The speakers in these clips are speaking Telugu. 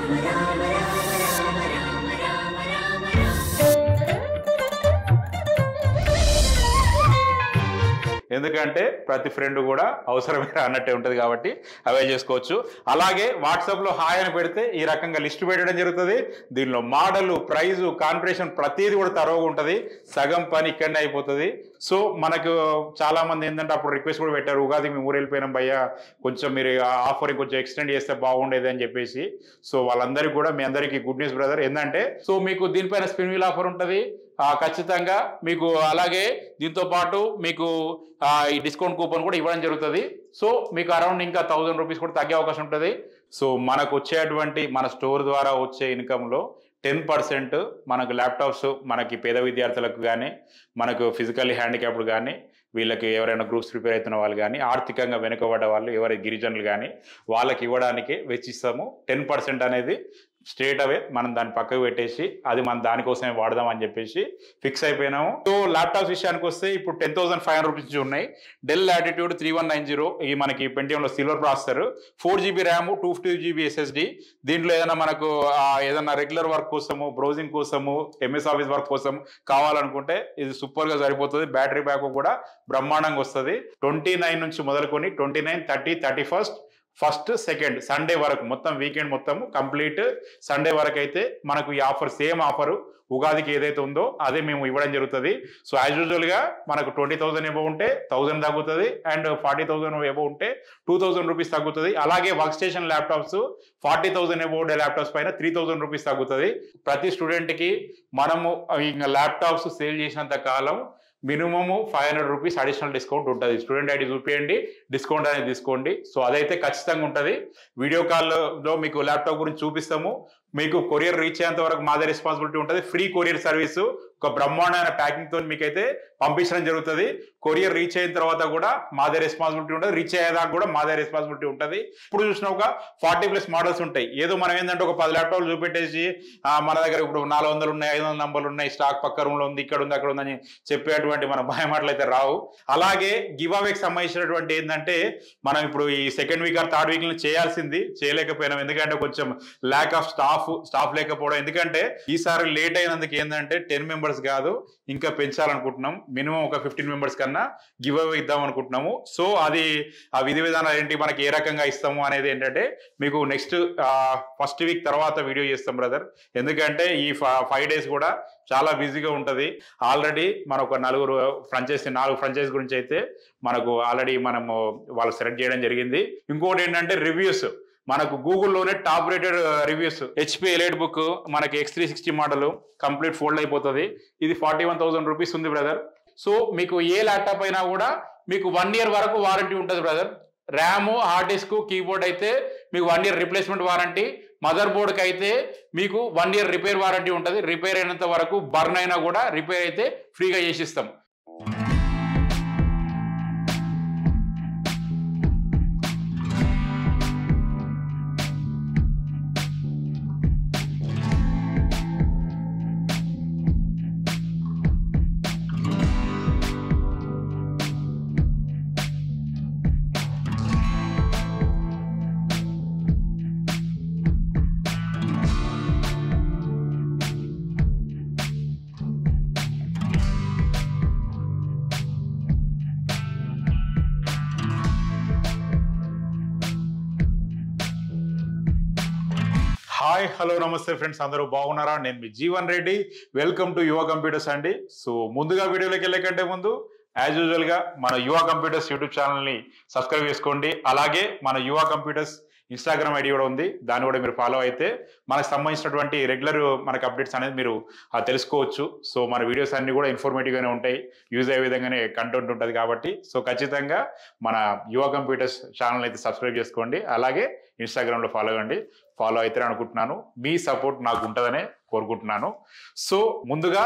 ఎందుకంటే ప్రతి ఫ్రెండ్ కూడా అవసరమే అన్నట్టే ఉంటుంది కాబట్టి అవే చేసుకోవచ్చు అలాగే వాట్సాప్లో హాయ్ అని పెడితే ఈ రకంగా లిస్ట్ పెట్టడం జరుగుతుంది దీనిలో మోడల్ ప్రైజు కాన్ఫిగరేషన్ ప్రతిదీ కూడా తరువుగా ఉంటుంది సగం పని ఇక్కడనే అయిపోతుంది సో మనకు చాలా మంది ఏంటంటే అప్పుడు రిక్వెస్ట్ కూడా పెట్టారు ఉగాది మేము ఊరు వెళ్ళిపోయినాం భయ్యా కొంచెం మీరు ఆఫర్ కొంచెం ఎక్స్టెండ్ చేస్తే బాగుండేది అని చెప్పేసి సో వాళ్ళందరికీ కూడా మీ అందరికీ గుడ్ న్యూస్ బ్రదర్ ఏంటంటే సో మీకు దీనిపైన స్పిన్ వీల్ ఆఫర్ ఉంటుంది ఆ, ఖచ్చితంగా మీకు అలాగే దీంతో పాటు మీకు ఆ, ఈ డిస్కౌంట్ కూపన్ కూడా ఇవ్వడం జరుగుతుంది సో మీకు అరౌండ్ ఇంకా థౌజండ్ రూపీస్ కూడా తగ్గే అవకాశం ఉంటుంది సో మనకు వచ్చేటువంటి మన స్టోర్ ద్వారా వచ్చే ఇన్కంలో టెన్ పర్సెంట్ మనకు ల్యాప్టాప్స్ మనకి పేద విద్యార్థులకు కానీ మనకు ఫిజికల్లీ హ్యాండిక్యాప్డ్ కానీ వీళ్ళకి ఎవరైనా గ్రూప్స్ ప్రిపేర్ అవుతున్న వాళ్ళు కానీ ఆర్థికంగా వెనుకబడ్డ వాళ్ళు ఎవరి గిరిజనులు కానీ వాళ్ళకి ఇవ్వడానికి వెచ్చిస్తాము టెన్ పర్సెంట్ అనేది స్ట్రేట్ అవే మనం దాన్ని పక్కకు పెట్టేసి అది మనం దానికోసమే వాడదాం అని చెప్పేసి ఫిక్స్ అయిపోయినాము సో ల్యాప్టాప్స్ విషయానికి వస్తే ఇప్పుడు ten thousand five hundred rupees నుంచి ఉన్నాయి Dell Latitude three one nine zero ఈ మనకి పెంటియంలో silver processor four GB RAM two fifty GB SSD దీంట్లో ఏదైనా మనకు ఆ, ఏదైనా రెగ్యులర్ వర్క్ కోసము బ్రౌజింగ్ కోసము ఎంఎస్ ఆఫీస్ వర్క్ కోసం కావాలనుకుంటే ఇది సూపర్ గా సరిపోతుంది బ్యాటరీ బ్యాకప్ కూడా బ్రహ్మాండంగా వస్తుంది ట్వంటీ నైన్ నుంచి మొదలుకొని twenty nine thirty thirty first first second Sunday వరకు మొత్తం వీకెండ్ మొత్తం కంప్లీట్ సండే వరకు అయితే మనకు ఈ ఆఫర్ సేమ్ ఆఫర్ ఉగాదికి ఏదైతే ఉందో అదే మేము ఇవ్వడం జరుగుతుంది సో యాజ్ యూజువల్ గా మనకు ట్వంటీ థౌసండ్ ఎబో ఉంటే థౌసండ్ తగ్గుతుంది అండ్ ఫార్టీ థౌసండ్ ఎబో ఉంటే టూ థౌసండ్ రూపీస్ తగ్గుతుంది అలాగే workstation laptops forty thousand above ఉండే ల్యాప్టాప్స్ పైన త్రీ థౌసండ్ రూపీస్ తగ్గుతుంది ప్రతి స్టూడెంట్ కి మనము ఇంకా ల్యాప్టాప్స్ సేల్ చేసినంత కాలం minimum five hundred rupees additional discount ఉంటుంది స్టూడెంట్ ఐడి చూపించండి డిస్కౌంట్ అనేది తీసుకోండి సో అదైతే ఖచ్చితంగా ఉంటుంది వీడియో కాల్లో మీకు ల్యాప్టాప్ గురించి చూపిస్తాము మీకు కొరియర్ రీచ్ అయ్యేంత వరకు మాదే రెస్పాన్సిబిలిటీ ఉంటుంది ఫ్రీ కొరియర్ సర్వీస్ ఒక బ్రహ్మాండమైన ప్యాకింగ్ తో మీకైతే పంపించడం జరుగుతుంది కొరియర్ రీచ్ అయిన తర్వాత కూడా మాదే రెస్పాన్సిబిలిటీ ఉంటుంది రీచ్ అయ్యేదాకా కూడా మాదే రెస్పాన్సిబిలిటీ ఉంటుంది ఇప్పుడు చూసిన ఒక ఫార్టీ ప్లస్ మోడల్స్ ఉంటాయి ఏదో మనం ఏంటంటే ఒక పది ల్యాప్టాప్లు చూపెట్టేసి ఆ, మన దగ్గర ఇప్పుడు నాలుగు వందలు ఉన్నాయి ఐదు వందల నంబర్లు ఉన్నాయి స్టాక్ పక్క రూమ్ లో ఉంది ఇక్కడ ఉంది అక్కడ ఉందని చెప్పేటువంటి మన భయమాటలు అయితే రావు అలాగే గివ్ అవేకి సంబంధించినటువంటి ఏంటంటే మనం ఇప్పుడు ఈ second week or third week చేయాల్సింది చేయలేకపోయినాం ఎందుకంటే కొంచెం ల్యాక్ ఆఫ్ స్టాఫ్ స్టాఫ్ లేకపోవడం ఎందుకంటే ఈసారి లేట్ అయినందుకు ఏంటంటే టెన్ మెంబర్స్ కాదు ఇంకా పెంచాలనుకుంటున్నాం మినిమం ఒక ఫిఫ్టీన్ మెంబర్స్ కన్నా గివ్ అవే ఇద్దాం అనుకుంటున్నాము సో అది ఆ విధి విధానాలు ఏంటి మనకి ఏ రకంగా ఇస్తాము అనేది ఏంటంటే మీకు నెక్స్ట్ ఫస్ట్ వీక్ తర్వాత వీడియో చేస్తాం బ్రదర్ ఎందుకంటే ఈ ఫైవ్ డేస్ కూడా చాలా బిజీగా ఉంటది ఆల్రెడీ మన ఒక నలుగురు ఫ్రాంచైజీ నాలుగు ఫ్రాంచైజ్ గురించి అయితే మనకు ఆల్రెడీ మనము వాళ్ళు సెలెక్ట్ చేయడం జరిగింది ఇంకోటి ఏంటంటే రివ్యూస్ మనకు గూగుల్లోనే top rated reviews HP EliteBook మనకి X three sixty model complete fold అయిపోతుంది ఇది ఫార్టీ వన్ థౌసండ్ రూపీస్ ఉంది బ్రదర్ సో మీకు ఏ ల్యాప్టాప్ అయినా కూడా మీకు వన్ ఇయర్ వరకు వారంటీ ఉంటుంది brother RAM hard disk keyboard అయితే మీకు వన్ ఇయర్ రిప్లేస్మెంట్ వారంటీ మదర్ బోర్డ్కి అయితే మీకు వన్ ఇయర్ రిపేర్ వారంటీ ఉంటుంది రిపేర్ అయినంత వరకు బర్న్ అయినా కూడా రిపేర్ అయితే ఫ్రీగా చేసిస్తాం హాయ్ హలో నమస్తే ఫ్రెండ్స్ అందరూ బాగున్నారా నేను మీ Jeevan Reddy welcome to Yuva Computers అండి సో ముందుగా వీడియోలోకి వెళ్ళే కంటే ముందు యాజ్ యూజువల్ గా మన యువ కంప్యూటర్స్ యూట్యూబ్ ఛానల్ ని సబ్స్క్రైబ్ చేసుకోండి అలాగే మన యువ కంప్యూటర్స్ ఇన్స్టాగ్రామ్ ఐడి కూడా ఉంది దాన్ని కూడా మీరు ఫాలో అయితే మనకు సంబంధించినటువంటి రెగ్యులర్ మనకి అప్డేట్స్ అనేది మీరు ఆ, తెలుసుకోవచ్చు సో మన వీడియోస్ అన్ని కూడా informative గానే ఉంటాయి యూజ్ అయ్యే విధంగానే కంటెంట్ ఉంటుంది కాబట్టి సో ఖచ్చితంగా మన యువ కంప్యూటర్స్ ఛానల్ అయితే సబ్స్క్రైబ్ చేసుకోండి అలాగే ఇన్స్టాగ్రామ్లో ఫాలో అవ్వండి ఫాలో అయితే అనుకుంటున్నాను మీ సపోర్ట్ నాకు ఉంటుందనే కోరుకుంటున్నాను సో ముందుగా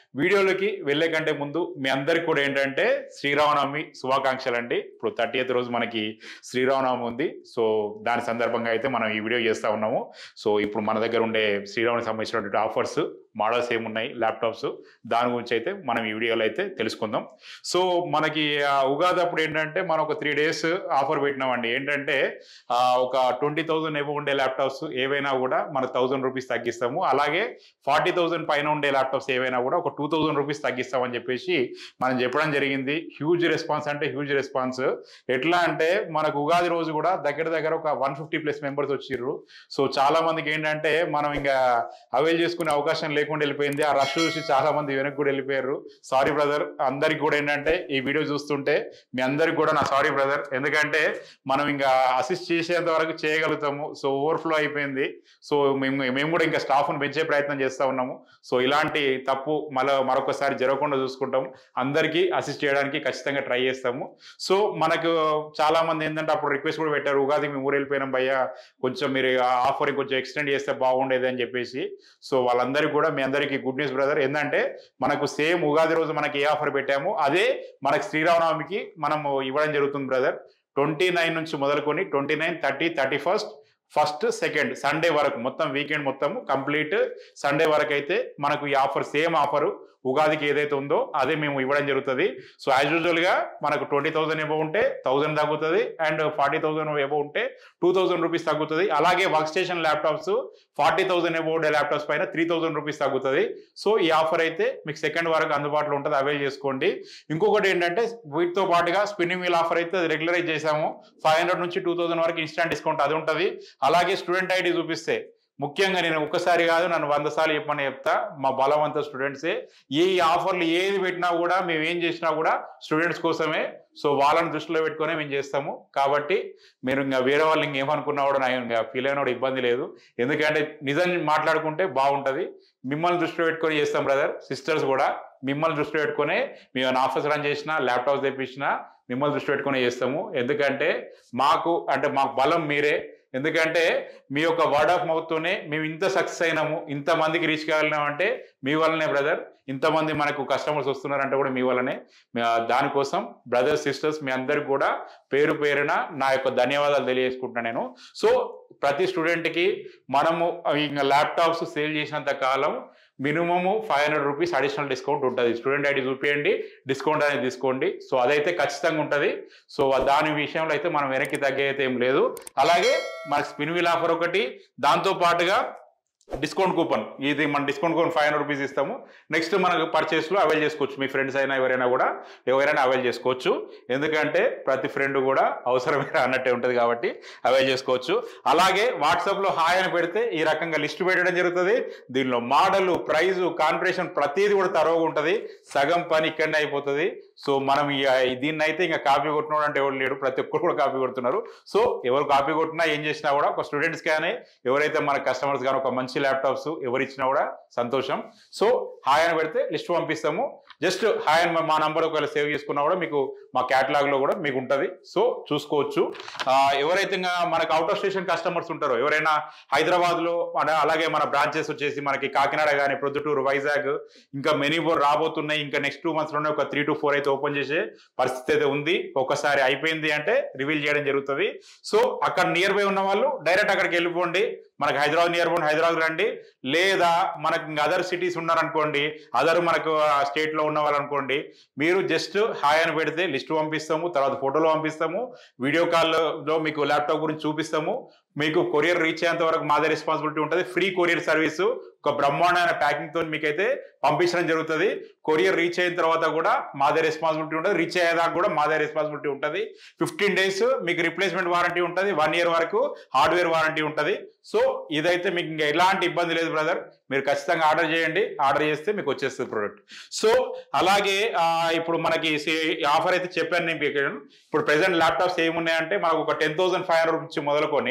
వీడియోలోకి వెళ్ళే కంటే ముందు మీ అందరికి కూడా ఏంటంటే శ్రీరామనవమి శుభాకాంక్షలు అండి ఇప్పుడు థర్టీ రోజు మనకి శ్రీరామనవమి ఉంది సో దాని సందర్భంగా అయితే మనం ఈ వీడియో చేస్తా ఉన్నాము సో ఇప్పుడు మన దగ్గర ఉండే శ్రీరామునికి సంబంధించినటువంటి ఆఫర్స్ మోడల్స్ ఏమున్నాయి ల్యాప్టాప్స్ దాని గురించి అయితే మనం ఈ వీడియోలో అయితే తెలుసుకుందాం సో మనకి ఆ ఉగాది అప్పుడు ఏంటంటే మనం ఒక త్రీ డేస్ ఆఫర్ పెట్టినామండి ఏంటంటే ఆ, ఒక ట్వంటీ థౌసండ్ ఏవో ఉండే ల్యాప్టాప్స్ ఏవైనా కూడా మన థౌసండ్ రూపీస్ తగ్గిస్తాము అలాగే ఫార్టీ థౌసండ్ పైన ఉండే ల్యాప్టాప్స్ ఏవైనా కూడా ఒక టూ థౌసండ్ రూపీస్ తగ్గిస్తామని చెప్పేసి మనం చెప్పడం జరిగింది హ్యూజ్ రెస్పాన్స్ అంటే హ్యూజ్ రెస్పాన్స్ ఎట్లా అంటే మనకు ఉగాది రోజు కూడా దగ్గర దగ్గర ఒక వన్ ఫిఫ్టీ ప్లస్ మెంబర్స్ వచ్చిర్రు సో చాలా మందికి ఏంటంటే మనం ఇంకా అవైల్ చేసుకునే అవకాశం లేకుండా వెళ్ళిపోయింది ఆ రష్ చూసి చాలా మంది వెనక్కి కూడా వెళ్ళిపోయారు సారీ బ్రదర్ అందరికి కూడా ఏంటంటే ఈ వీడియో చూస్తుంటే మీ అందరికి కూడా నా సారీ బ్రదర్ ఎందుకంటే మనం ఇంకా అసిస్ట్ చేసేంత వరకు చేయగలుగుతాము సో ఓవర్ఫ్లో అయిపోయింది సో మేము మేము కూడా ఇంకా స్టాఫ్ను పెంచే ప్రయత్నం చేస్తూ ఉన్నాము సో ఇలాంటి తప్పు మళ్ళీ మరొకసారి జరగకుండా చూసుకుంటాం అందరికీ అసిస్ట్ చేయడానికి ఖచ్చితంగా ట్రై చేస్తాము సో మనకు చాలా మంది ఏంటంటే అప్పుడు రిక్వెస్ట్ కూడా పెట్టారు ఉగాదికి మేము ఊరు వెళ్ళిపోయినాం భయ్యా కొంచెం మీరు ఆఫర్ కొంచెం ఎక్స్టెండ్ చేస్తే బాగుండేది అని చెప్పేసి సో వాళ్ళందరికీ కూడా మీ అందరికీ గుడ్ న్యూస్ బ్రదర్ ఏంటంటే మనకు సేమ్ ఉగాది రోజు మనకి ఏ ఆఫర్ పెట్టామో అదే మనకి శ్రీరామనవమికి మనం ఇవ్వడం జరుగుతుంది బ్రదర్ ట్వంటీ నైన్ నుంచి మొదలుకొని twenty nine thirty thirty first first second Sunday వరకు మొత్తం వీకెండ్ మొత్తం కంప్లీట్ సండే వరకు అయితే మనకు ఈ ఆఫర్ సేమ్ ఆఫర్ ఉగాదికి ఏదైతే ఉందో అదే మేము ఇవ్వడం జరుగుతుంది సో యాజ్ యూజువల్ గా మనకు ట్వంటీ థౌసండ్ ఎబో ఉంటే థౌసండ్ తగ్గుతుంది అండ్ ఫార్టీ థౌసండ్ ఎబో ఉంటే టూ థౌసండ్ రూపీస్ తగ్గుతుంది అలాగే workstation laptops forty thousand above ఉండే ల్యాప్టాప్స్ పైన త్రీ థౌసండ్ రూపీస్ తగ్గుతుంది సో ఈ ఆఫర్ అయితే మీకు సెకండ్ వరకు అందుబాటులో ఉంటుంది అవైల్ చేసుకోండి ఇంకొకటి ఏంటంటే వీటితో పాటుగా స్పిన్నింగ్ వీల్ ఆఫర్ అయితే రెగ్యులరైజ్ చేసాము ఫైవ్ హండ్రెడ్ నుంచి టూ థౌసండ్ వరకు ఇన్స్టాంట్ డిస్కౌంట్ అది ఉంటుంది అలాగే స్టూడెంట్ ఐడి చూపిస్తే ముఖ్యంగా నేను ఒక్కసారి కాదు నన్ను వంద సార్లు చెప్పని చెప్తా మా బలవంత స్టూడెంట్సే ఏ ఆఫర్లు ఏది పెట్టినా కూడా మేము ఏం చేసినా కూడా స్టూడెంట్స్ కోసమే సో వాళ్ళని దృష్టిలో పెట్టుకునే మేము చేస్తాము కాబట్టి మీరు ఇంకా వేరే వాళ్ళు ఇంకేమనుకున్నా కూడా నాకు ఇంకా ఫీల్ అయిన కూడా ఇబ్బంది లేదు ఎందుకంటే నిజం మాట్లాడుకుంటే బాగుంటుంది మిమ్మల్ని దృష్టిలో పెట్టుకొని చేస్తాం బ్రదర్ సిస్టర్స్ కూడా మిమ్మల్ని దృష్టిలో పెట్టుకునే మేము ఆఫీస్ రన్ చేసినా ల్యాప్టాప్స్ తెప్పించినా మిమ్మల్ని దృష్టి పెట్టుకుని చేస్తాము ఎందుకంటే మాకు అంటే మాకు బలం మీరే ఎందుకంటే మీ యొక్క వర్డ్ ఆఫ్ మౌత్తోనే మేము ఇంత సక్సెస్ అయినాము ఇంతమందికి రీచ్ కాగలినామంటే మీ వల్లనే బ్రదర్ ఇంతమంది మనకు కస్టమర్స్ వస్తున్నారంటే కూడా మీ వల్లనే మీ- ఆ, దానికోసం బ్రదర్స్ సిస్టర్స్ మీ అందరికి కూడా పేరు పేరున నా యొక్క ధన్యవాదాలు తెలియజేసుకుంటున్నాను నేను సో ప్రతి స్టూడెంట్కి మనము ఇంకా ల్యాప్టాప్స్ సేల్ చేసినంత కాలం minimum five hundred rupees additional discount ఉంటుంది స్టూడెంట్ ఐడి చూపించండి డిస్కౌంట్ అనేది తీసుకోండి సో అదైతే ఖచ్చితంగా ఉంటుంది సో దాని విషయంలో అయితే మనం వెనక్కి తగ్గే అయితే ఏం లేదు అలాగే మనకి స్పిన్ వీల్ ఆఫర్ ఒకటి దాంతో పాటుగా డిస్కౌంట్ కూపన్ ఇది మన discount coupon five hundred rupees ఇస్తాము నెక్స్ట్ మనకు పర్చేస్లో అవైల్ చేసుకోవచ్చు మీ ఫ్రెండ్స్ అయినా ఎవరైనా కూడా ఎవరైనా అవైల్ చేసుకోవచ్చు ఎందుకంటే ప్రతి ఫ్రెండ్ కూడా అవసరమైన అన్నట్టే ఉంటుంది కాబట్టి అవైల్ చేసుకోవచ్చు అలాగే వాట్సాప్లో హాయ్ అని పెడితే ఈ రకంగా లిస్ట్ పెట్టడం జరుగుతుంది దీనిలో మోడల్ ప్రైజు కాన్ఫిగరేషన్ ప్రతిదీ కూడా తరువుగా ఉంటుంది సగం పని ఇక్కడనే అయిపోతుంది సో మనం ఇక దీన్ని అయితే ఇంకా కాపీ కొట్టినోడు అంటే ఎవరు లేడు ప్రతి ఒక్కరు కూడా కాపీ కొడుతున్నారు సో ఎవరు కాపీ కొట్టినా ఏం చేసినా కూడా ఒక స్టూడెంట్స్ కానీ ఎవరైతే మన కస్టమర్స్ కానీ ఒక మంచి ల్యాప్టాప్స్ ఎవరు ఇచ్చినా కూడా సంతోషం సో హాయ్ అని పెడితే లిస్ట్ పంపిస్తాము జస్ట్ హాయ్ అని మా నంబర్ ఒకవేళ సేవ్ చేసుకున్నా కూడా మీకు మా catalog లో కూడా మీకు ఉంటుంది సో చూసుకోవచ్చు ఆ, ఎవరైతే ఇంకా మనకు అవుట్ ఆఫ్ స్టేషన్ కస్టమర్స్ ఉంటారో ఎవరైనా హైదరాబాద్లో మన అలాగే మన బ్రాంచెస్ వచ్చేసి మనకి కాకినాడ కానీ ప్రొద్దుటూరు వైజాగ్ ఇంకా మెనీ మోర్ రాబోతున్నాయి ఇంకా నెక్స్ట్ టూ మంత్స్లోనే ఒక త్రీ టు ఫోర్ అయితే ఓపెన్ చేసే పరిస్థితి అయితే ఉంది ఒకసారి అయిపోయింది అంటే రివీల్ చేయడం జరుగుతుంది సో అక్కడ నియర్ బై ఉన్న వాళ్ళు డైరెక్ట్ అక్కడికి వెళ్ళిపోండి మనకి హైదరాబాద్ నియర్ బై హైదరాబాద్ రండి లేదా మనకి ఇంకా అదర్ సిటీస్ ఉన్నారనుకోండి అదర్ మనకు స్టేట్ లో ఉన్న వాళ్ళు అనుకోండి మీరు జస్ట్ హాయ్ అని పెడితే లిస్ట్ పంపిస్తాము తర్వాత ఫోటోలు పంపిస్తాము వీడియో కాల్లో మీకు ల్యాప్టాప్ గురించి చూపిస్తాము మీకు కొరియర్ రీచ్ అయ్యేంత వరకు మాదే రెస్పాన్సిబిలిటీ ఉంటుంది ఫ్రీ కొరియర్ సర్వీస్ ఒక బ్రహ్మాండమైన ప్యాకింగ్ తో మీకైతే పంపించడం జరుగుతుంది కొరియర్ రీచ్ అయిన తర్వాత కూడా మాదే రెస్పాన్సిబిలిటీ ఉంటుంది రీచ్ అయ్యేదాకా కూడా మాదే రెస్పాన్సిబిలిటీ ఉంటుంది ఫిఫ్టీన్ డేస్ మీకు రిప్లేస్మెంట్ వారంటీ ఉంటుంది వన్ ఇయర్ వరకు హార్డ్వేర్ వారంటీ ఉంటుంది సో ఇదైతే మీకు ఇంకా ఎలాంటి ఇబ్బంది లేదు బ్రదర్ మీరు ఖచ్చితంగా ఆర్డర్ చేయండి ఆర్డర్ చేస్తే మీకు వచ్చేస్తుంది ప్రోడక్ట్ సో అలాగే ఆ, ఇప్పుడు మనకి ఆఫర్ అయితే చెప్పాను నేను మీకు ఇప్పుడు ప్రెసెంట్ ల్యాప్టాప్స్ ఏమున్నాయంటే మనకు ఒక టెన్ థౌసండ్ ఫైవ్ హండ్రెడ్ నుంచి మొదలుకొని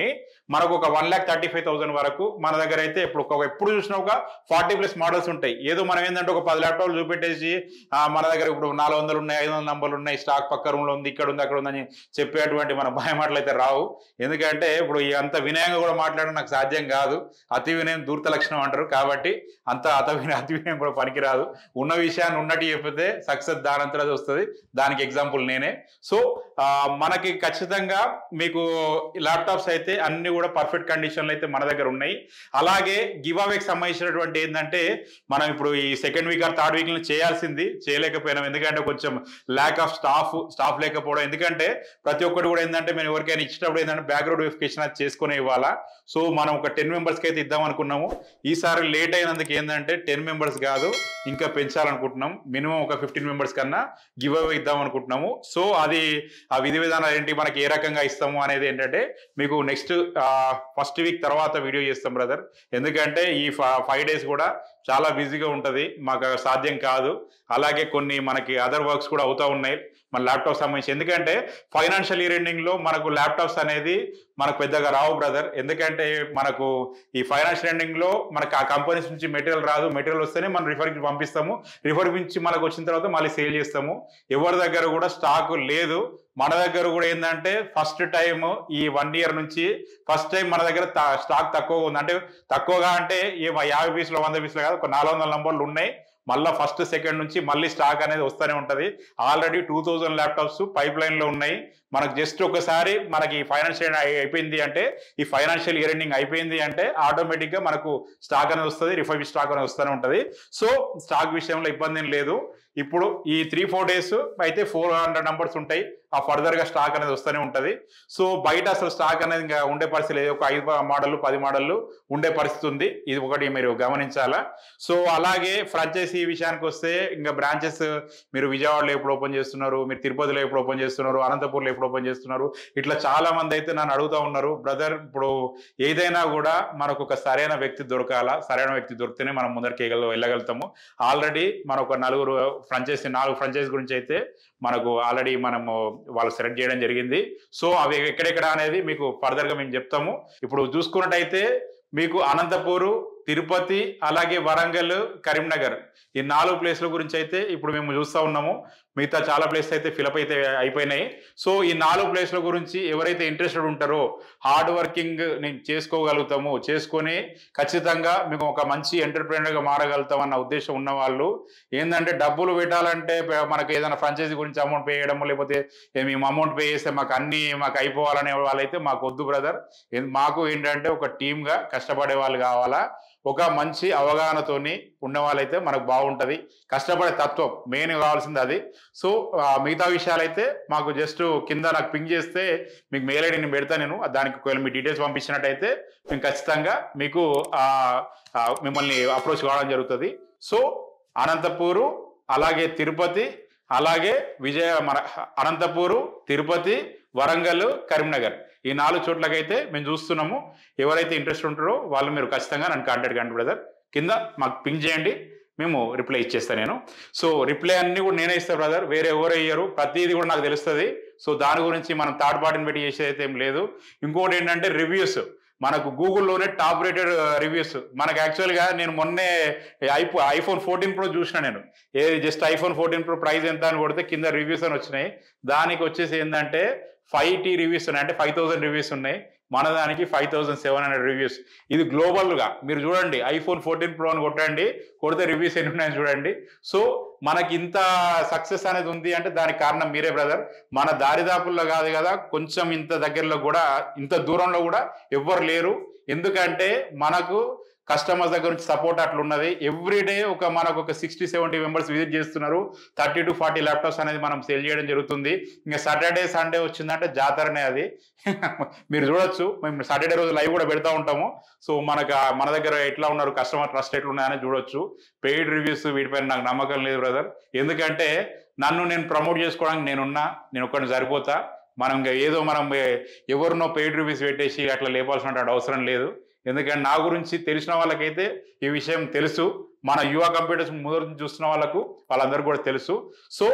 మనకు ఒక one lakh thirty five thousand వరకు మన దగ్గర అయితే ఇప్పుడు ఒక ఎప్పుడు చూసినా ఒక ఫార్టీ ప్లస్ మోడల్స్ ఉంటాయి ఏదో మనం ఏంటంటే ఒక పది ల్యాప్టాప్లు చూపెట్టేసి ఆ, మన దగ్గర ఇప్పుడు నాలుగు వందలు ఉన్నాయి ఐదు వందల నంబర్లు ఉన్నాయి స్టాక్ పక్క రూమ్లో ఉంది ఇక్కడ ఉంది అక్కడ ఉందని చెప్పేటువంటి మన భయమాటలు అయితే రావు ఎందుకంటే ఇప్పుడు ఈ అంత వినయంగా కూడా మాట్లాడడం నాకు సాధ్యం కాదు అతి వినయం దూర్త లక్షణం అంటారు కాబట్టి అంత అత వినయం అతి వినయం కూడా పనికిరాదు ఉన్న విషయాన్ని ఉన్నట్టు చెప్పితే సక్సెస్ దానంతరం అది వస్తుంది దానికి ఎగ్జాంపుల్ నేనే సో ఆ, మనకి ఖచ్చితంగా మీకు ల్యాప్టాప్స్ అయితే అన్ని కూడా పర్ఫెక్ట్ కండిషన్లు అయితే మన దగ్గర ఉన్నాయి అలాగే గివ్ అవేకి సంబంధించినటువంటి ఏంటంటే మనం ఇప్పుడు ఈ second week or third week చేయాల్సింది చేయలేకపోయినాం ఎందుకంటే కొంచెం ల్యాక్ ఆఫ్ స్టాఫ్ స్టాఫ్ లేకపోవడం ఎందుకంటే ప్రతి ఒక్కటి కూడా ఏంటంటే మేము ఎవరికైనా ఇచ్చినప్పుడు ఏంటంటే బ్యాక్గ్రౌండ్ వెరిఫికేషన్ అది చేసుకునే ఇవ్వాలా సో మనం ఒక టెన్ మెంబర్స్కి అయితే ఇద్దాం అనుకున్నాము ఈసారి లేట్ అయినందుకు ఏంటంటే టెన్ మెంబర్స్ కాదు ఇంకా పెంచాలనుకుంటున్నాం మినిమం ఒక ఫిఫ్టీన్ మెంబర్స్ కన్నా గివ్ అవే ఇద్దాం అనుకుంటున్నాము సో అది ఆ విధి విధానాలు ఏంటి మనకి ఏ రకంగా ఇస్తాము అనేది ఏంటంటే మీకు నెక్స్ట్ ఫస్ట్ వీక్ తర్వాత వీడియో చేస్తాం బ్రదర్ ఎందుకంటే ఈ ఫైవ్ డేస్ కూడా చాలా బిజీగా ఉంటుంది మాకు సాధ్యం కాదు అలాగే కొన్ని మనకి అదర్ వర్క్స్ కూడా అవుతా ఉన్నాయి మన ల్యాప్టాప్ సంబంధించి ఎందుకంటే ఫైనాన్షియల్ ఇయర్ ఎండింగ్ లో మనకు ల్యాప్టాప్స్ అనేది మనకు పెద్దగా రావు బ్రదర్ ఎందుకంటే మనకు ఈ ఫైనాన్షియల్ ఎండింగ్ లో మనకు ఆ కంపెనీస్ నుంచి మెటీరియల్ రాదు మెటీరియల్ వస్తేనే మనం రిఫర్ పంపిస్తాము రిఫర్ నుంచి మనకు వచ్చిన తర్వాత మళ్ళీ సేల్ చేస్తాము ఎవరి దగ్గర కూడా స్టాక్ లేదు మన దగ్గర కూడా ఏంటంటే ఫస్ట్ టైం ఈ వన్ ఇయర్ నుంచి ఫస్ట్ టైం మన దగ్గర స్టాక్ తక్కువగా ఉంది అంటే తక్కువగా అంటే ఏ యాభై పీసులు వంద పీసులు కాదు ఒక నాలుగు వందల నంబర్లు ఉన్నాయి మళ్ళీ ఫస్ట్ సెకండ్ నుంచి మళ్ళీ స్టాక్ అనేది వస్తూనే ఉంటది already two thousand laptops pipeline లో ఉన్నాయి మనకు జస్ట్ ఒకసారి మనకి ఫైనాన్షియల్ అయిపోయింది అంటే ఈ ఫైనాన్షియల్ ఇయర్ ఎండింగ్ అయిపోయింది అంటే ఆటోమేటిక్ గా మనకు స్టాక్ అనేది వస్తుంది రిఫైవ్ స్టాక్ అనేది వస్తూనే ఉంటది సో స్టాక్ విషయంలో ఇబ్బంది ఏం లేదు ఇప్పుడు ఈ త్రీ ఫోర్ డేస్ అయితే ఫోర్ హండ్రెడ్ నంబర్స్ ఉంటాయి ఆ ఫర్దర్ గా స్టాక్ అనేది వస్తూనే ఉంటది సో బయట అసలు స్టాక్ అనేది ఇంకా ఉండే పరిస్థితి లేదు ఒక ఐదు మోడల్ పది మోడల్ ఉండే పరిస్థితి ఉంది ఇది ఒకటి మీరు గమనించాలా సో అలాగే ఫ్రాంచైజీ విషయానికి వస్తే ఇంకా బ్రాంచెస్ మీరు విజయవాడలో ఎప్పుడు ఓపెన్ చేస్తున్నారు మీరు తిరుపతిలో ఎప్పుడు ఓపెన్ చేస్తున్నారు అనంతపూర్లో ఎప్పుడు ఓపెన్ చేస్తున్నారు ఇట్లా చాలా మంది అయితే నన్ను అడుగుతా ఉన్నారు బ్రదర్ ఇప్పుడు ఏదైనా కూడా మనకు ఒక సరైన వ్యక్తి దొరకాలా సరైన వ్యక్తి దొరికితేనే మనం ముందరికి వెళ్ళ- వెళ్ళగలుగుతాము ఆల్రెడీ మన ఒక నలుగురు ఫ్రాంచైజీ నాలుగు ఫ్రాంచైజీ గురించి అయితే మనకు ఆల్రెడీ మనము వాళ్ళు సెలెక్ట్ చేయడం జరిగింది సో అవి ఎక్కడెక్కడ అనేది మీకు ఫర్దర్ గా మేము చెప్తాము ఇప్పుడు చూసుకున్నట్టయితే మీకు అనంతపూరు తిరుపతి అలాగే వరంగల్ కరీంనగర్ ఈ నాలుగు ప్లేస్ల గురించి అయితే ఇప్పుడు మేము చూస్తూ ఉన్నాము మిగతా చాలా ప్లేస్ అయితే ఫిలప్ అయితే అయిపోయినాయి సో ఈ నాలుగు ప్లేస్ల గురించి ఎవరైతే ఇంట్రెస్టెడ్ ఉంటారో హార్డ్ వర్కింగ్ నేను చేసుకోగలుగుతాము చేసుకొని ఖచ్చితంగా మేము ఒక మంచి ఎంటర్ప్రీనర్గా మారగలుగుతాం అన్న ఉద్దేశం ఉన్న వాళ్ళు ఏంటంటే డబ్బులు పెట్టాలంటే ప- మనకు ఏదైనా ఫ్రాంచైజీ గురించి అమౌంట్ పే చేయడం లేకపోతే ఏ మేము అమౌంట్ పే చేస్తే మాకు అన్ని మాకు అయిపోవాలనే వాళ్ళైతే మాకు వద్దు బ్రదర్ మాకు ఏంటంటే ఒక టీమ్గా కష్టపడే వాళ్ళు కావాలా ఒక మంచి అవగాహనతోని ఉన్న వాళ్ళైతే మనకు బాగుంటది కష్టపడే తత్వం మెయిన్ కావాల్సింది అది సో ఆ, మిగతా విషయాలైతే మాకు జస్ట్ కింద నాకు పింక్ చేస్తే మీకు మెయిల్ ఐడి నేను పెడతా నేను దానికి ఒకవేళ మీ డీటెయిల్స్ పంపించినట్టయితే మేము ఖచ్చితంగా మీకు ఆ, ఆ, మిమ్మల్ని అప్రోచ్ కావడం జరుగుతుంది సో అనంతపూరు అలాగే తిరుపతి అలాగే విజయ మన అనంతపూరు తిరుపతి వరంగల్ కరీంనగర్ ఈ నాలుగు చోట్లకైతే మేము చూస్తున్నాము ఎవరైతే ఇంట్రెస్ట్ ఉంటారో వాళ్ళు మీరు ఖచ్చితంగా నన్ను కాంటాక్ట్ కండి బ్రదర్ కింద మాకు పింక్ చేయండి మేము రిప్లై ఇచ్చేస్తాను నేను సో రిప్లై అన్ని కూడా నేనే ఇస్తాను బ్రదర్ వేరే ఎవరు అయ్యారు ప్రతిదీ కూడా నాకు తెలుస్తుంది సో దాని గురించి మనం థర్డ్ పార్టీని పెట్టి చేసేది అయితే ఏం లేదు ఇంకోటి ఏంటంటే రివ్యూస్ మనకు గూగుల్లోనే టాప్ రేటెడ్ రివ్యూస్ మనకు యాక్చువల్గా నేను మొన్నే ఐఫో ఐఫోన్ ఫోర్టీన్ ప్రో చూసిన నేను ఏది just iPhone fourteen Pro price ఎంత అని కొడితే కింద రివ్యూస్ అని వచ్చినాయి దానికి వచ్చేసి ఏంటంటే ఫైవ్ టీ రివ్యూస్ ఉన్నాయి అంటే ఫైవ్ థౌసండ్ రివ్యూస్ ఉన్నాయి మన దానికి five thousand seven hundred reviews ఇది గ్లోబల్ గా మీరు చూడండి ఐఫోన్ ఫోర్టీన్ ప్రో అని కొట్టండి కొడితే రివ్యూస్ ఎన్ని ఉన్నాయని చూడండి సో మనకి ఇంత సక్సెస్ అనేది ఉంది అంటే దానికి కారణం మీరే బ్రదర్ మన దారిదాపుల్లో కాదు కదా కొంచెం ఇంత దగ్గరలో కూడా ఇంత దూరంలో కూడా ఎవ్వరు లేరు ఎందుకంటే మనకు కస్టమర్స్ దగ్గర నుంచి సపోర్ట్ అట్లా ఉన్నది ఎవ్రీ డే ఒక మనకు ఒక సిక్స్టీ సెవెంటీ మెంబర్స్ విజిట్ చేస్తున్నారు థర్టీ టు ఫార్టీ ల్యాప్టాప్స్ అనేది మనం సేల్ చేయడం జరుగుతుంది ఇంకా సాటర్డే సండే వచ్చిందంటే జాతరనే అది మీరు చూడొచ్చు మేము సాటర్డే రోజు లైవ్ కూడా పెడతా ఉంటాము సో మనకు ఆ- మన దగ్గర ఎట్లా ఉన్నారు కస్టమర్ ట్రస్ట్ ఎట్లా ఉన్నాయని చూడొచ్చు పెయిడ్ రివ్యూస్ వీటిపైన నాకు నమ్మకం లేదు బ్రదర్ ఎందుకంటే నన్ను నేను ప్రమోట్ చేసుకోవడానికి నేనున్నా నేను ఒక్కడిని సరిపోతా మనం ఇంకా ఏదో మనం ఏ- ఎవరినో పెయిడ్ రివ్యూస్ పెట్టేసి అట్లా లేపాల్సిన అవసరం లేదు ఎందుకంటే నా గురించి తెలిసిన వాళ్ళకైతే ఈ విషయం తెలుసు మన యువ కంప్యూటర్స్ ముందు నుంచి చూస్తున్న వాళ్ళకు వాళ్ళందరికీ కూడా తెలుసు సో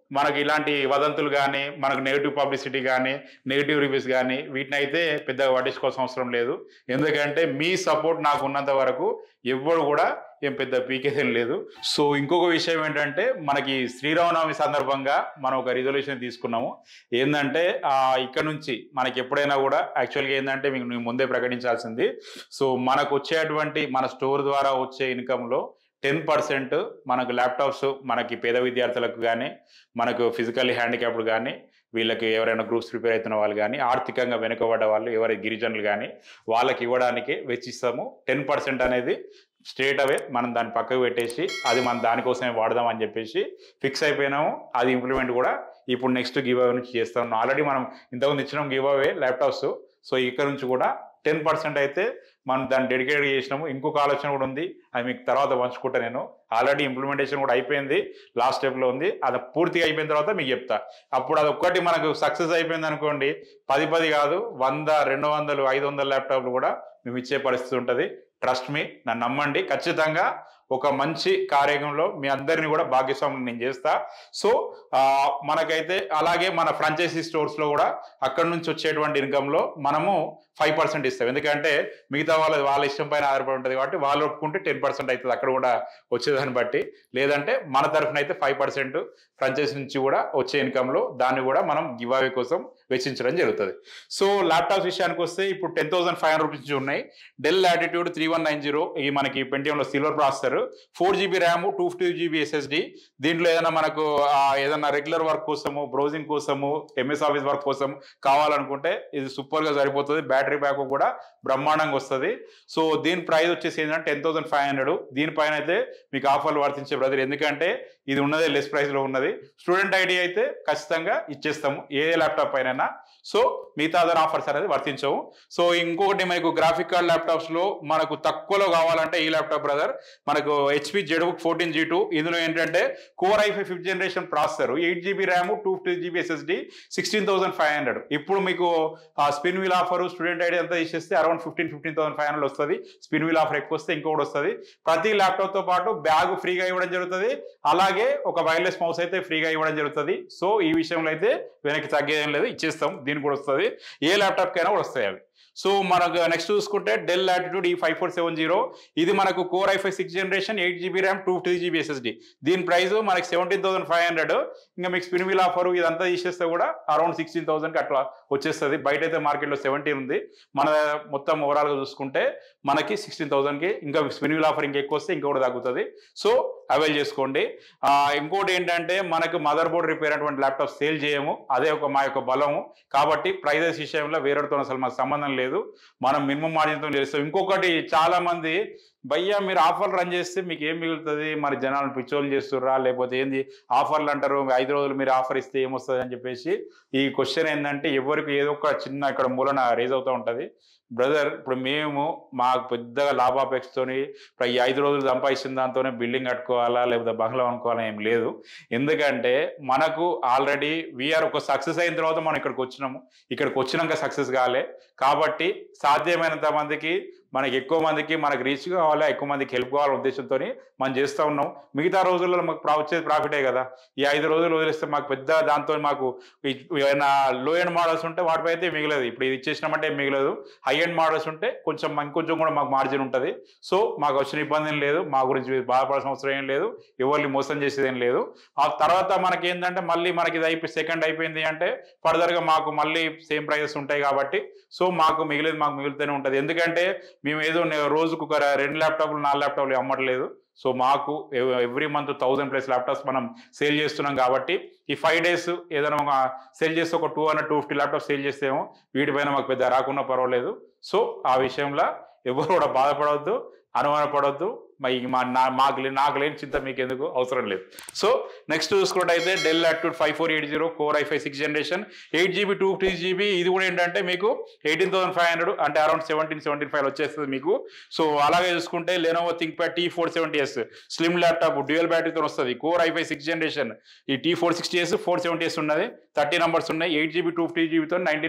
మనకి ఇలాంటి వదంతులు కానీ మనకు నెగిటివ్ పబ్లిసిటీ కానీ నెగిటివ్ రివ్యూస్ కానీ వీటిని అయితే పెద్దగా పట్టించుకోవాల్సిన అవసరం లేదు ఎందుకంటే మీ సపోర్ట్ నాకు ఉన్నంత వరకు ఎవ్వడు కూడా ఏం పెద్ద పీకేదేం లేదు సో ఇంకొక విషయం ఏంటంటే మనకి శ్రీరామనవమి సందర్భంగా మనం ఒక రిజల్యూషన్ తీసుకున్నాము ఏంటంటే ఆ, ఇక్కడ నుంచి మనకి ఎప్పుడైనా కూడా యాక్చువల్గా ఏంటంటే మీకు నేను ముందే ప్రకటించాల్సింది సో మనకు వచ్చేటువంటి మన స్టోర్ ద్వారా వచ్చే ఇన్కంలో టెన్ పర్సెంట్ మనకు ల్యాప్టాప్స్ మనకి పేద విద్యార్థులకు కానీ మనకు ఫిజికల్లీ హ్యాండిక్యాప్డ్ కానీ వీళ్ళకి ఎవరైనా గ్రూప్స్ ప్రిపేర్ అవుతున్న వాళ్ళు కానీ ఆర్థికంగా వెనుకబడ్డ వాళ్ళు ఎవరి గిరిజనులు కానీ వాళ్ళకి ఇవ్వడానికి వెచ్చిస్తాము టెన్ పర్సెంట్ అనేది స్ట్రేట్ అవే మనం దాన్ని పక్కకు పెట్టేసి అది మనం దానికోసమే వాడదాం అని చెప్పేసి ఫిక్స్ అయిపోయినాము అది ఇంప్లిమెంట్ కూడా ఇప్పుడు నెక్స్ట్ గివ్ అవే నుంచి చేస్తాం ఆల్రెడీ మనం ఇంతకుముందు ఇచ్చినాం గివ్ అవే ల్యాప్టాప్స్ సో ఇక్కడ నుంచి కూడా టెన్ పర్సెంట్ అయితే మనం దాన్ని డెడికేట్ చేసినాము ఇంకొక ఆలోచన కూడా ఉంది అది మీకు తర్వాత పంచుకుంటా నేను ఆల్రెడీ ఇంప్లిమెంటేషన్ కూడా అయిపోయింది లాస్ట్ స్టెప్లో ఉంది అది పూర్తిగా అయిపోయిన తర్వాత మీకు చెప్తా అప్పుడు అది ఒక్కటి మనకు సక్సెస్ అయిపోయింది అనుకోండి పది పది కాదు వంద రెండు వందలు ఐదు వందల ల్యాప్టాప్లు కూడా మేము ఇచ్చే పరిస్థితి ఉంటుంది ట్రస్ట్ మీ నన్ను నమ్మండి ఖచ్చితంగా ఒక మంచి కార్యక్రమంలో మీ అందరిని కూడా భాగ్యస్వామిని నేను చేస్తా సో ఆ, మనకైతే అలాగే మన ఫ్రాంచైజీ స్టోర్స్లో కూడా అక్కడ నుంచి వచ్చేటువంటి ఇన్కంలో మనము ఫైవ్ పర్సెంట్ ఇస్తాం ఎందుకంటే మిగతా వాళ్ళ వాళ్ళ ఇష్టం పైన ఆధారపడి ఉంటుంది కాబట్టి వాళ్ళు ఒప్పుకుంటే టెన్ పర్సెంట్ అవుతుంది అక్కడ కూడా వచ్చేదాన్ని బట్టి లేదంటే మన తరఫున అయితే ఫైవ్ పర్సెంట్ ఫ్రాంచైజీ నుంచి కూడా వచ్చే ఇన్కంలో దాన్ని కూడా మనం గివ్ అవే కోసం వెచ్చించడం జరుగుతుంది సో ల్యాప్టాప్స్ విషయానికి వస్తే ఇప్పుడు ten thousand five hundred rupees నుంచి ఉన్నాయి Dell Latitude three one nine zero ఈ మనకి పెంటియంలో silver processor four GB RAM two fifty GB SSD దీంట్లో ఏదైనా మనకు ఆ, ఏదైనా రెగ్యులర్ వర్క్ కోసము బ్రౌజింగ్ కోసము ఎంఎస్ ఆఫీస్ వర్క్ కోసం కావాలనుకుంటే ఇది సూపర్ గా సరిపోతుంది బ్యాటరీ బ్యాక్ కూడా బ్రహ్మాండంగా వస్తుంది సో దీని ప్రైస్ వచ్చేసి ఏంటంటే టెన్ థౌసండ్ ఫైవ్ హండ్రెడ్ దీనిపైన అయితే మీకు ఆఫర్లు వర్తించే బ్రదర్ ఎందుకంటే ఇది ఉన్నదే లెస్ ప్రైస్ లో ఉన్నది స్టూడెంట్ ఐడి అయితే ఖచ్చితంగా ఇచ్చేస్తాము ఏ ల్యాప్టాప్ పైన సో మిగతా అదర్ ఆఫర్స్ అనేది వర్తించవు సో ఇంకొకటి మనకు గ్రాఫిక్ కార్డ్ ల్యాప్టాప్స్ లో మనకు తక్కువలో కావాలంటే ఈ ల్యాప్టాప్ బ్రదర్ మనకు HP ZBook fourteen G two ఇందులో ఏంటంటే core i five fifth generation processor eight GB RAM two fifty GB SSD sixteen thousand five hundred ఇప్పుడు మీకు ఆ spin wheel offer student ID అంతా ఇచ్చేస్తే around fifteen fifteen thousand five hundred వస్తుంది స్పిన్ వీల్ ఆఫర్ ఎక్కువ వస్తే ఇంకొకటి వస్తుంది ప్రతి ల్యాప్టాప్ తో పాటు బ్యాగ్ ఫ్రీగా ఇవ్వడం జరుగుతుంది అలాగే ఒక వైర్లెస్ మౌస్ అయితే ఫ్రీగా ఇవ్వడం జరుగుతుంది సో ఈ విషయంలో అయితే వెనక్కి తగ్గేదేం లేదు ఇచ్చేస్తాం దీనికి కూడా వస్తుంది ఏ ల్యాప్టాప్ కైనా కూడా వస్తాయి అవి సో మనకు నెక్స్ట్ చూసుకుంటే Dell Latitude E five four seven zero ఇది మనకు core i five six generation eight GB RAM two fifty GB SSD దీని ప్రైస్ మనకి సెవెంటీన్ థౌసండ్ ఫైవ్ హండ్రెడ్ ఇంకా మీకు స్పిన్ వీల్ ఆఫర్ ఇదంతా తీసేస్తే కూడా అరౌండ్ సిక్స్టీన్ థౌసండ్కి అట్లా వచ్చేస్తుంది బయట అయితే మార్కెట్లో సెవెంటీన్ ఉంది మన మొత్తం ఓవరాల్గా చూసుకుంటే మనకి సిక్స్టీన్ థౌసండ్కి ఇంకా స్పిన్ వీల్ ఆఫర్ ఇంకా ఎక్కువ వస్తే ఇంకా కూడా తగ్గుతుంది సో అవైల్ చేసుకోండి ఆ, ఇంకోటి ఏంటంటే మనకు మదర్ బోర్డ్ రిపేర్ అటువంటి ల్యాప్టాప్ సేల్ చేయము అదే ఒక మా యొక్క బలము కాబట్టి ప్రైజెస్ విషయంలో వేరేతో అసలు మాకు సంబంధం లేదు మనం మినిమం మార్జిన్తో చేస్తాం ఇంకొకటి చాలా మంది భయ్యా మీరు ఆఫర్లు రన్ చేస్తే మీకు ఏం మిగులుతుంది మరి జనాలను పిచ్చోళ్ళు చేస్తుర్రా లేకపోతే ఏంది ఆఫర్లు అంటారు ఐదు రోజులు మీరు ఆఫర్ ఇస్తే ఏమొస్తుంది అని చెప్పేసి ఈ క్వశ్చన్ ఏంటంటే ఎవరికి ఏదో ఒక చిన్న ఇక్కడ మూలన రేజ్ అవుతూ ఉంటుంది బ్రదర్ ఇప్పుడు మేము మాకు పెద్దగా లాభాపేక్షతోని ఇప్పుడు ఈ ఐదు రోజులు సంపాదించిన దాంతోనే బిల్డింగ్ కట్టుకోవాలా లేకపోతే బంగ్లా అనుకోవాలా ఏం లేదు ఎందుకంటే మనకు ఆల్రెడీ వీఆర్ ఒక సక్సెస్ అయిన తర్వాత మనం ఇక్కడికి వచ్చినాము ఇక్కడికి వచ్చినాక సక్సెస్ కాలే కాబట్టి సాధ్యమైనంత మందికి మనకి ఎక్కువ మందికి మనకి రీచ్ కావాలా ఎక్కువ మందికి హెల్ప్ కావాలనే ఉద్దేశంతో మనం చేస్తూ ఉన్నాం మిగతా రోజుల్లో మాకు ప్రా- వచ్చేది ప్రాఫిటే కదా ఈ ఐదు రోజులు వదిలేస్తే మాకు పెద్ద దాంతో మాకు ఈ- ఏమైనా లో ఎండ్ మోడల్స్ ఉంటే వాటిపై అయితే మిగలదు ఇప్పుడు ఇది ఇచ్చేసినామంటే ఏం మిగలదు హై ఎండ్ మోడల్స్ ఉంటే కొంచెం ఇంకొంచెం కూడా మాకు మార్జిన్ ఉంటుంది సో మాకు వచ్చిన ఇబ్బంది ఏం లేదు మా గురించి బాధపడాల్సిన అవసరం ఏం లేదు ఎవరిని మోసం చేసేది ఏం లేదు ఆ తర్వాత మనకి ఏంటంటే మళ్ళీ మనకి ఇది అయిపోయి సెకండ్ అయిపోయింది అంటే ఫర్దర్గా మాకు మళ్ళీ సేమ్ ప్రైజెస్ ఉంటాయి కాబట్టి సో మాకు మిగిలేదు మాకు మిగులుతూనే ఉంటుంది ఎందుకంటే మేము ఏదో నే- రోజుకు ఒక రెండు ల్యాప్టాప్లు నాలుగు ల్యాప్టాప్లు అమ్మట్లేదు సో మాకు every month thousand plus laptops మనం సేల్ చేస్తున్నాం కాబట్టి ఈ ఫైవ్ డేస్ ఏదైనా ఒక సేల్ చేస్తే ఒక two hundred two fifty laptop sale చేస్తేమో వీటిపైన మాకు పెద్ద రాకున్నా పర్వాలేదు సో ఆ విషయంలో ఎవరు కూడా బాధపడవద్దు అనుమానపడవద్దు మరి మా నా మాకు లే- నాకు లేని చింత మీకు ఎందుకు అవసరం లేదు సో నెక్స్ట్ చూసుకున్నట్టయితే Dell Latitude five four eight zero core I five six generation eight GB two fifty GB ఇది కూడా ఏంటంటే మీకు ఎయిటీన్ థౌసండ్ ఫైవ్ హండ్రెడ్ అంటే అరౌండ్ సెవెంటీన్ సెవెంటీన్ ఫైవ్ వచ్చేస్తుంది మీకు సో అలాగే చూసుకుంటే Lenovo ThinkPad T four seventy S slim laptop dual బ్యాటరీతో వస్తుంది core I five six generation ఈ T four sixty S four seventy S ఉన్నది థర్టీ నంబర్స్ ఉన్నాయి ఎయిట్ జీబీ టూ ఫిఫ్టీ జీబీతో నైన్టీన్ ఫైవ్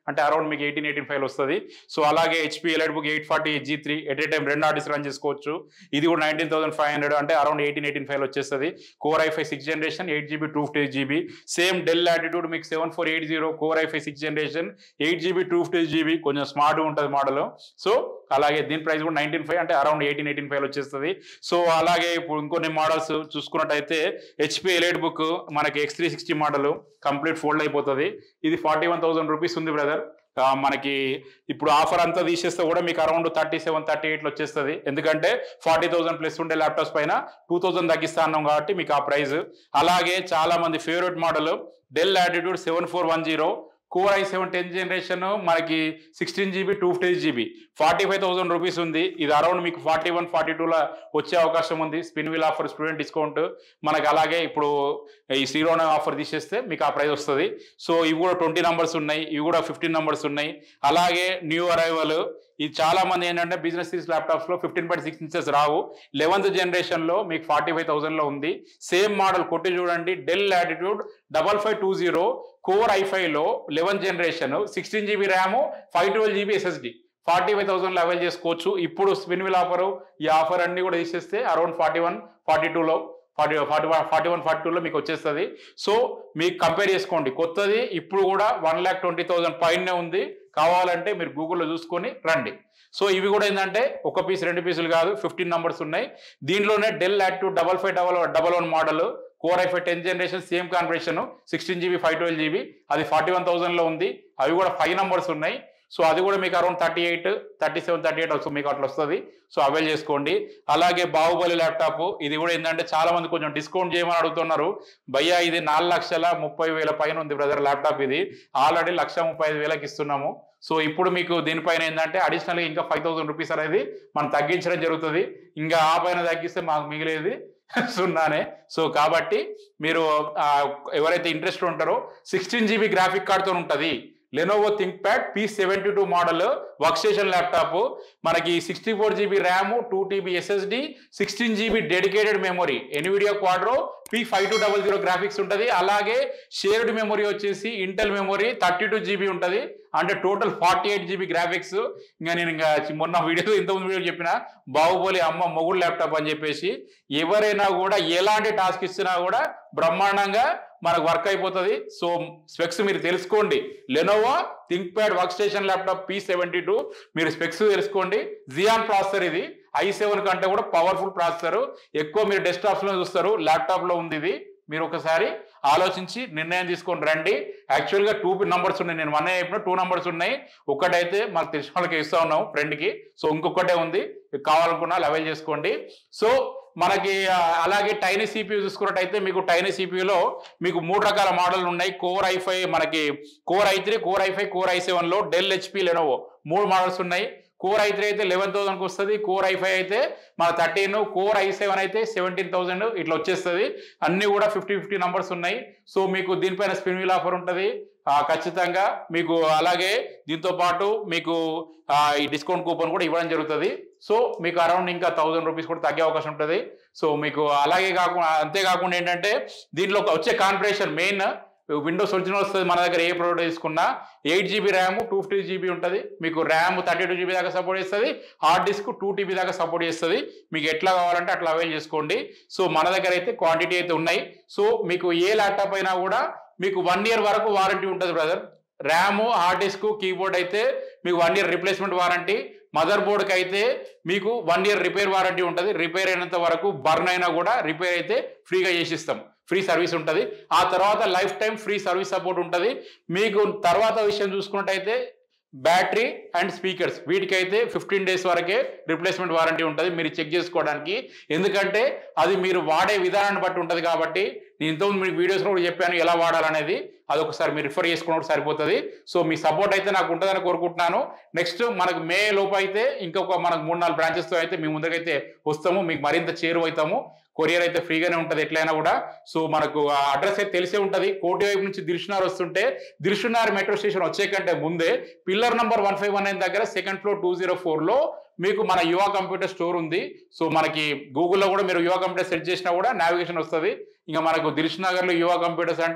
అంటే అరౌండ్ మీకు ఎయిటీన్ ఎయిటీన్ ఫైవ్ వస్తుంది సో అలాగే HP EliteBook eight forty G three at a time రెండు ఆర్డర్స్ రన్ చేసుకోవచ్చు ఇది కూడా నైన్టీన్ థౌసండ్ ఫైవ్ హండ్రెడ్ అంటే అరౌండ్ ఎయిటీన్ ఎయిటీన్ ఫైవ్ వచ్చేస్తుంది core i five six generation eight GB two fifty GB same Dell Latitude మీకు seven four eight zero core i five six generation eight GB two fifty GB కొంచెం స్మార్ట్ ఉంటుంది మోడల్ సో అలాగే దీని ప్రైస్ కూడా నైన్టీన్ ఫైవ్ అంటే అరౌండ్ ఎయిటీన్ ఎయిటీన్ ఫైవ్ వచ్చేస్తుంది సో అలాగే ఇప్పుడు ఇంకొన్ని మోడల్స్ చూసుకున్నట్టయితే హెచ్పి ఎలైట్ బుక్ మనకి X three sixty model complete fold అయిపోతుంది ఇది ఫార్టీ వన్ థౌసండ్ రూపీస్ ఉంది బ్రదర్ మనకి ఇప్పుడు ఆఫర్ అంతా తీసేస్తే కూడా మీకు అరౌండ్ థర్టీ సెవెన్ థర్టీ ఎయిట్లో వచ్చేస్తుంది ఎందుకంటే ఫార్టీ థౌసండ్ ప్లస్ ఉండే ల్యాప్టాప్స్ పైన టూ థౌసండ్ తగ్గిస్తా అన్నాం కాబట్టి మీకు ఆ ప్రైస్ అలాగే చాలా మంది favourite model Dell Latitude seven four one zero core I seven tenth generation మనకి sixteen GB two fifty GB forty five thousand rupees ఉంది ఇది అరౌండ్ మీకు ఫార్టీ వన్ ఫార్టీ టూలో వచ్చే అవకాశం ఉంది spin wheel offer student discount మనకి అలాగే ఇప్పుడు ఈ శ్రీరోణ ఆఫర్ తీసేస్తే మీకు ఆ ప్రైస్ వస్తుంది సో ఇవి కూడా ట్వంటీ నంబర్స్ ఉన్నాయి ఇవి కూడా ఫిఫ్టీన్ నంబర్స్ ఉన్నాయి అలాగే న్యూ అరైవల్ ఇది చాలా మంది ఏంటంటే బిజినెస్ సిరీస్ ల్యాప్టాప్స్ లో ఫిఫ్టీన్ పాయింట్ సిక్స్ ఇంచెస్ రావు లెవెన్త్ జనరేషన్ లో మీకు ఫార్టీ ఫైవ్ థౌసండ్ లో ఉంది సేమ్ మోడల్ కొట్టి చూడండి Dell Latitude double five two zero core i five లో eleventh generation sixteen GB RAM five twelve GB SSD forty five thousand avail చేసుకోవచ్చు ఇప్పుడు స్పిన్ విల్ ఆఫర్ ఈ ఆఫర్ అన్ని కూడా తీసేస్తే అరౌండ్ ఫార్టీ వన్ ఫార్టీ టూలో forty forty one forty one forty టూలో మీకు వచ్చేస్తుంది సో మీకు కంపేర్ చేసుకోండి కొత్తది ఇప్పుడు కూడా వన్ ల్యాక్ ట్వంటీ థౌసండ్ పైనే ఉంది కావాలంటే మీరు గూగుల్లో చూసుకొని రండి సో ఇవి కూడా ఏంటంటే ఒక పీస్ రెండు పీసులు కాదు ఫిఫ్టీన్ నంబర్స్ ఉన్నాయి దీంట్లోనే Dell active double five double double one model core i five tenth generation same configuration sixteen GB five twelve GB అది ఫార్టీ వన్ థౌసండ్లో ఉంది అవి కూడా ఫైవ్ నంబర్స్ ఉన్నాయి సో అది కూడా మీకు around thirty eight thirty seven thirty eight వస్తుంది మీకు అట్లా వస్తుంది సో అవైల్ చేసుకోండి అలాగే బాహుబలి ల్యాప్టాప్ ఇది కూడా ఏంటంటే చాలా మంది కొంచెం డిస్కౌంట్ చేయమని అడుగుతున్నారు భయ్యా ఇది నాలుగు లక్షల ముప్పై వేల పైన ఉంది బ్రదర్ ల్యాప్టాప్ ఇది ఆల్రెడీ లక్ష ముప్పై ఐదు వేలకు ఇస్తున్నాము సో ఇప్పుడు మీకు దీనిపైన ఏంటంటే అడిషనల్గా ఇంకా ఫైవ్ థౌసండ్ రూపీస్ అనేది మనం తగ్గించడం జరుగుతుంది ఇంకా ఆ పైన తగ్గిస్తే మాకు మిగిలేది సున్నానే సో కాబట్టి మీరు ఆ, ఎవరైతే ఇంట్రెస్ట్ ఉంటారో సిక్స్టీన్ జీబీ గ్రాఫిక్ కార్డ్తో ఉంటుంది Lenovo ThinkPad P seventy two model workstation laptop మనకి sixty four GB RAM two TB SSD sixteen GB dedicated memory Nvidia Quadro P five two double zero graphics ఉంటుంది అలాగే షేర్డ్ మెమొరీ వచ్చేసి Intel memory thirty two GB ఉంటుంది అంటే total forty eight GB graphics ఇంకా నేను ఇంకా మొన్న వీడియో ఇంతకుముందు వీడియో చెప్పిన బాహుబలి అమ్మ మొగుడు ల్యాప్టాప్ అని చెప్పేసి ఎవరైనా కూడా ఎలాంటి టాస్క్ ఇచ్చినా కూడా బ్రహ్మాండంగా మనకు వర్క్ అయిపోతుంది సో స్పెక్స్ మీరు తెలుసుకోండి Lenovo ThinkPad workstation laptop P seventy two మీరు స్పెక్స్ తెలుసుకోండి జియాన్ ప్రాసెసర్ ఇది ఐ సెవెన్ కంటే కూడా పవర్ఫుల్ ప్రాసెసర్ ఎక్కువ మీరు డెస్క్టాప్స్ లో చూస్తారు ల్యాప్టాప్ లో ఉంది ఇది మీరు ఒకసారి ఆలోచించి నిర్ణయం తీసుకొని రండి యాక్చువల్గా టూ నంబర్స్ ఉన్నాయి నేను వన్ చెప్పిన టూ నంబర్స్ ఉన్నాయి ఒకటైతే మాకు తెలిసిన వాళ్ళకి ఇస్తా ఉన్నాం ఫ్రెండ్కి సో ఇంకొకటే ఉంది మీకు కావాలనుకున్నా అవైల్ చేసుకోండి సో మనకి ఆ, అలాగే టైనీ సిపియూ చూసుకున్నట్టయితే మీకు టైనీ సిపియూలో మీకు మూడు రకాల మోడల్ ఉన్నాయి కోర్ ఐఫై మనకి core I three core I five core I సెవెన్లో డెల్ హెచ్పి లెనోవో మూడు మోడల్స్ ఉన్నాయి కోర్ ఐ త్రీ అయితే లెవెన్ థౌసండ్కి వస్తుంది కోర్ ఐ ఫైవ్ అయితే మన థర్టీన్ కోర్ ఐ సెవెన్ అయితే సెవెంటీన్ థౌసండ్ ఇట్లా వచ్చేస్తుంది అన్ని కూడా ఫిఫ్టీ ఫిఫ్టీ నంబర్స్ ఉన్నాయి సో మీకు దీనిపైన స్పిన్ వీల్ ఆఫర్ ఉంటుంది ఆ, ఖచ్చితంగా మీకు అలాగే దీంతో పాటు మీకు ఆ, ఈ డిస్కౌంట్ కూపన్ కూడా ఇవ్వడం జరుగుతుంది సో మీకు అరౌండ్ ఇంకా థౌసండ్ రూపీస్ కూడా తగ్గే అవకాశం ఉంటుంది సో మీకు అలాగే కాకుండా అంతేకాకుండా ఏంటంటే దీంట్లో వచ్చే కాన్ఫిగరేషన్ మెయిన్ విండోస్ ఒరిజినల్ వస్తుంది మన దగ్గర ఏ ప్రోడక్ట్ తీసుకున్నా eight GB RAM two fifty GB ఉంటుంది మీకు ర్యామ్ థర్టీ టూ జీబీ దాకా సపోర్ట్ చేస్తుంది హార్డ్ డిస్క్ టూ టీబీ దాకా సపోర్ట్ చేస్తుంది మీకు ఎట్లా కావాలంటే అట్లా అవైల్ చేసుకోండి సో మన దగ్గర అయితే క్వాంటిటీ అయితే ఉన్నాయి సో మీకు ఏ ల్యాప్టాప్ అయినా కూడా మీకు వన్ ఇయర్ వరకు వారంటీ ఉంటుంది brother RAM hard disk keyboard అయితే మీకు వన్ ఇయర్ రిప్లేస్మెంట్ వారంటీ మదర్ బోర్డ్కి అయితే మీకు వన్ ఇయర్ రిపేర్ వారంటీ ఉంటుంది రిపేర్ అయినంత వరకు బర్న్ అయినా కూడా రిపేర్ అయితే ఫ్రీగా చేసిస్తాం ఫ్రీ సర్వీస్ ఉంటుంది ఆ తర్వాత lifetime free service support ఉంటుంది మీకు తర్వాత విషయం చూసుకున్నట్టయితే బ్యాటరీ అండ్ స్పీకర్స్ వీటికైతే ఫిఫ్టీన్ డేస్ వరకే రిప్లేస్మెంట్ వారంటీ ఉంటుంది మీరు చెక్ చేసుకోవడానికి ఎందుకంటే అది మీరు వాడే విధానాన్ని బట్టి ఉంటుంది కాబట్టి నేను ఇంతకుముందు మీకు వీడియోస్లో కూడా చెప్పాను ఎలా వాడాలనేది అది ఒకసారి మీరు రిఫర్ చేసుకున్నప్పుడు సరిపోతుంది సో మీ సపోర్ట్ అయితే నాకు ఉంటుందని కోరుకుంటున్నాను నెక్స్ట్ మనకు మే లోపు అయితే ఇంకొక మనకు మూడు నాలుగు బ్రాంచెస్తో అయితే మీ ముందుకైతే వస్తాము మీకు మరింత చేరువైతాము కొరియర్ అయితే ఫ్రీగానే ఉంటుంది ఎట్లయినా కూడా సో మనకు ఆ అడ్రస్ అయితే తెలిసే ఉంటుంది కోటి వైపు నుంచి దిల్షునార్ వస్తుంటే దిల్షునార్ మెట్రో స్టేషన్ వచ్చే కంటే ముందే pillar number one five one nine దగ్గర సెకండ్ ఫ్లోర్ టూ జీరో ఫోర్లో మీకు మన యువ కంప్యూటర్ స్టోర్ ఉంది సో మనకి గూగుల్లో కూడా మీరు యువ కంప్యూటర్ సెర్చ్ చేసినా కూడా నావిగేషన్ వస్తుంది ఇంకా మనకు దిల్ష్ నగర్లో యువ కంప్యూటర్స్ అంటే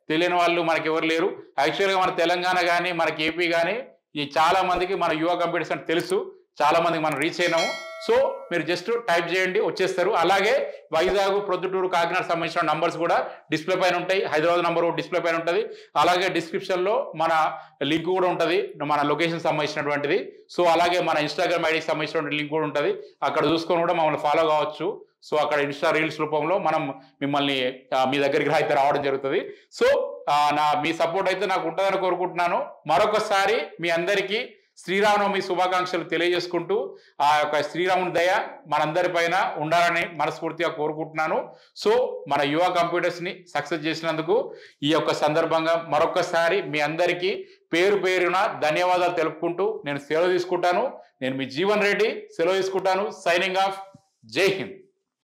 తెలియని వాళ్ళు మనకి ఎవరు లేరు యాక్చువల్గా మన తెలంగాణ కానీ మనకి ఏపీ కానీ ఈ చాలా మందికి మన యువ కంప్యూటర్స్ అంటే తెలుసు చాలా మందికి మనం రీచ్ అయినాము సో మీరు జస్ట్ టైప్ చేయండి వచ్చేస్తారు అలాగే వైజాగ్ ప్రొద్దుటూరు కాకినాడ సంబంధించిన నంబర్స్ కూడా డిస్ప్లే పైన ఉంటాయి హైదరాబాద్ నంబర్ డిస్ప్లే పైన ఉంటుంది అలాగే డిస్క్రిప్షన్లో మన లింక్ కూడా ఉంటుంది మన లొకేషన్ సంబంధించినటువంటిది సో అలాగే మన ఇన్స్టాగ్రామ్ ఐడికి సంబంధించినటువంటి లింక్ కూడా ఉంటుంది అక్కడ చూసుకొని కూడా మమ్మల్ని ఫాలో కావచ్చు సో అక్కడ ఇన్స్టా రీల్స్ రూపంలో మనం మిమ్మల్ని ఆ, మీ దగ్గరికి అయితే రావడం జరుగుతుంది సో ఆ, నా మీ సపోర్ట్ అయితే నాకు ఉంటుందని కోరుకుంటున్నాను మరొకసారి మీ అందరికీ శ్రీరామనవమి శుభాకాంక్షలు తెలియజేసుకుంటూ ఆ యొక్క శ్రీరాముని దయ మనందరి పైన ఉండాలని మనస్ఫూర్తిగా కోరుకుంటున్నాను సో మన యువ కంప్యూటర్స్ ని సక్సెస్ చేసినందుకు ఈ యొక్క సందర్భంగా మరొకసారి మీ అందరికీ పేరు పేరున ధన్యవాదాలు తెలుపుకుంటూ నేను సెలవు తీసుకుంటాను నేను మీ జీవన్ రెడ్డి సెలవు తీసుకుంటాను సైనింగ్ ఆఫ్ జై హింద్